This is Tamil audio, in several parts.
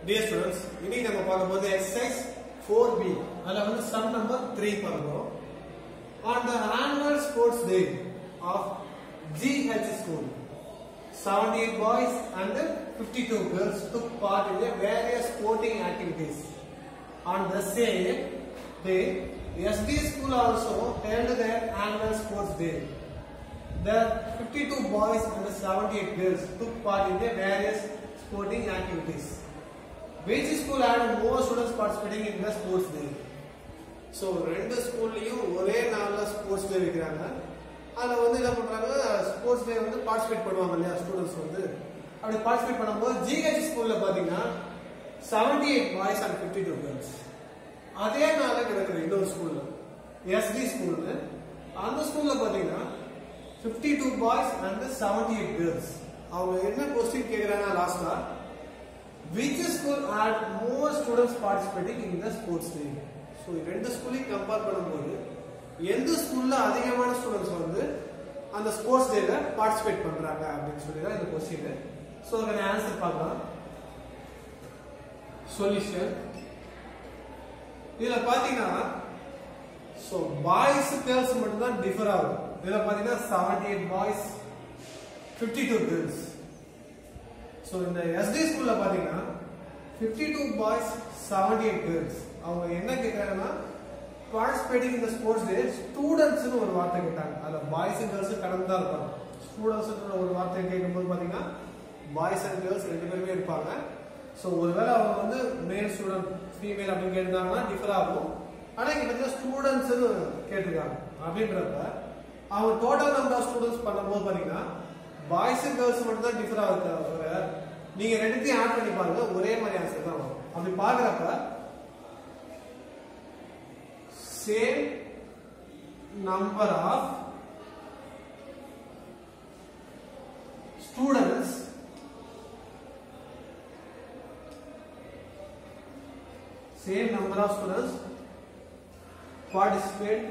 டியர் ஸ்டூடெண்ட்ஸ் இன்னைக்கு நம்ம பார்க்க போது எக்ஸசைஸ் ஃபோர் பி அதில் வந்து சம் நம்பர் த்ரீ பார்க்கிறோம் on the annual sports day of GH school 78 boys and 52 girls took part in the various sporting activities. On the same day, SD school also held their annual sports day. The 52 boys and 78 girls took part in the various sporting activities. Which school had more students participating in the sports day? So ரெண்டு ஸ்கூல்லையும் ஒரே நாளில் ஸ்போர்ட்ஸ் டே வைக்கிறாங்க அதில் வந்து என்ன பண்ணுறாங்க ஸ்போர்ட்ஸ் டே வந்து பார்ட்டிசிபேட் பண்ணுவாங்க இல்லையா ஸ்டூடெண்ட்ஸ் வந்து அப்படி பார்ட்டிசிபேட் பண்ணும்போது ஜிஹெச் ஸ்கூலில் பார்த்தீங்கன்னா seventy eight boys and fifty two girls அதே நாளில் கிடக்குற இன்னொரு ஸ்கூலில் எஸ்டி ஸ்கூல்னு அந்த ஸ்கூலில் பார்த்தீங்கன்னா fifty two boys and seventy eight girls அவங்க என்ன கொஸ்டின் கேட்குறாங்க லாஸ்ட்டாக which school had more students participating in the sports day so ரெண்டு ஸ்கூலையும் கம்பேர் பண்ணும்போது எந்த ஸ்கூல்ல அதிகமான ஸ்டூடெண்ட்ஸ் வந்து அந்த ஸ்போர்ட்ஸ் டேல பார்ட்டிசிபேட் பண்றாங்க அப்படின்னு சொல்லி தான் இந்த கொஸ்டின் ஸோ அதுக்கான ஆன்சர் பார்க்கலாம் சொல்யூஷன் இதுல பாத்தீங்கன்னா ஸோ பாய்ஸ் கேர்ள்ஸ் மட்டும் தான் டிஃபர் ஆகும் இதுல பாத்தீங்கன்னா seventy eight boys fifty two girls so இந்த எஸ்டி ஸ்கூல்ல பாத்தீங்கன்னா fifty two boys seventy eight girls அவங்க என்ன கேட்கறாங்கன்னா பார்ட்டிசிபேட்டிங் இந்த ஸ்போர்ட்ஸ் டே ஸ்டூடெண்ட்ஸ்னு ஒரு வார்த்தை கேட்டாங்க அதில் பாய்ஸ் அண்ட் கேர்ள்ஸ் கடந்து தான் இருப்பாங்க ஸ்டூடெண்ட்ஸ் ஒரு வார்த்தை கேட்கும்போது பார்த்தீங்கன்னா பாய்ஸ் அண்ட் கேர்ள்ஸ் ரெண்டு பேருமே இருப்பாங்க ஸோ ஒருவேளை அவங்க வந்து மேல் ஸ்டூடெண்ட் ஃபீமேல் அப்படின்னு கேட்டிருந்தாங்கன்னா டிஃபர் ஆகும் ஆனால் இங்கே பார்த்தீங்கன்னா ஸ்டூடெண்ட்ஸ்னு கேட்டிருக்காங்க அப்படின்றப்ப அவங்க டோட்டல் நம்பர் ஆஃப் ஸ்டூடெண்ட்ஸ் பண்ணும்போது பார்த்தீங்கன்னா பாய்ஸ் அண்ட் கேர்ள்ஸ் மட்டும் தான் டிஃபர் ஆகுது தவிர நீங்க ரெண்டுத்தையும் ஆட் பண்ணி பாருங்க ஒரே மாதிரி ஆன்சர் தான் வரும் அப்படி பாக்குறப்ப same number of students same number of students participate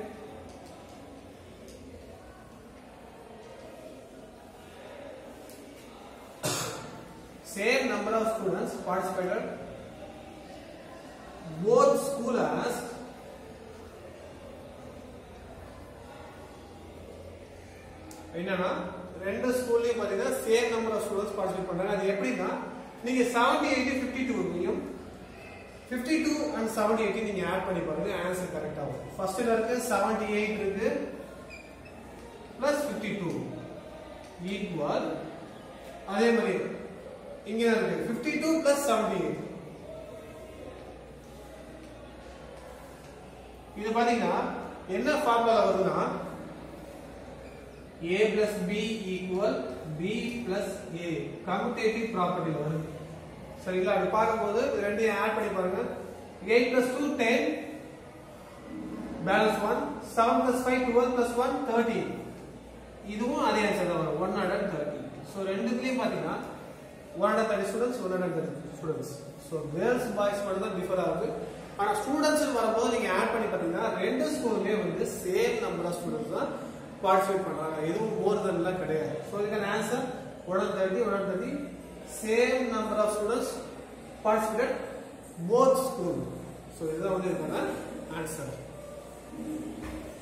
same number of students participated both school as என்னன்னா ரெண்டு ஸ்கூல்லயும் பாத்தீங்கன்னா same number of students participate பண்றாங்க அது எப்படின்னா நீங்க செவன்டி எயிட்டி ஃபிஃப்டி டூலையும் fifty two and seventy eighty நீங்க ஆட் பண்ணி பாருங்க ஆன்சர் கரெக்ட் ஆகும் ஃபர்ஸ்ட்ல இருக்கு செவன்டி எயிட் இருக்கு பிளஸ் ஃபிஃப்டி டூ ஈக்குவல் அதே மாதிரி இங்க இருக்கு 52 டூ பிளஸ் செவன்டி எயிட் இது பாத்தீங்கன்னா என்ன ஃபார்முலா வருதுன்னா a plus b equal b plus a commutative property வருது சரிங்களா அப்படி பார்க்கும்போது ரெண்டையும் ஆட் பண்ணி பாருங்க 8 plus 2 10 பேலன்ஸ் 1 7 plus 5 12 plus 1 13 இதுவும் அதே ஆன்சர் தான் வரும் 130 ஸோ ரெண்டுத்துலயும் பாத்தீங்கன்னா one hundred thirty students one hundred thirty students so girls boys மட்டும் தான் டிஃபர் ஆகுது ஆனால் ஸ்டூடெண்ட்ஸ் வரும்போது நீங்கள் ஆட் பண்ணி பார்த்தீங்கன்னா ரெண்டு ஸ்கூலுமே வந்து சேம் நம்பர் ஆஃப் ஸ்டூடெண்ட்ஸ் தான் பார்ட்டிசிபேட் பண்ணுறாங்க எதுவும் மோர் தென்லாம் கிடையாது ஸோ இதுக்கான answer one hundred thirty one hundred thirty same number of students participate both school so இதுதான் வந்து இதுக்கான ஆன்சர்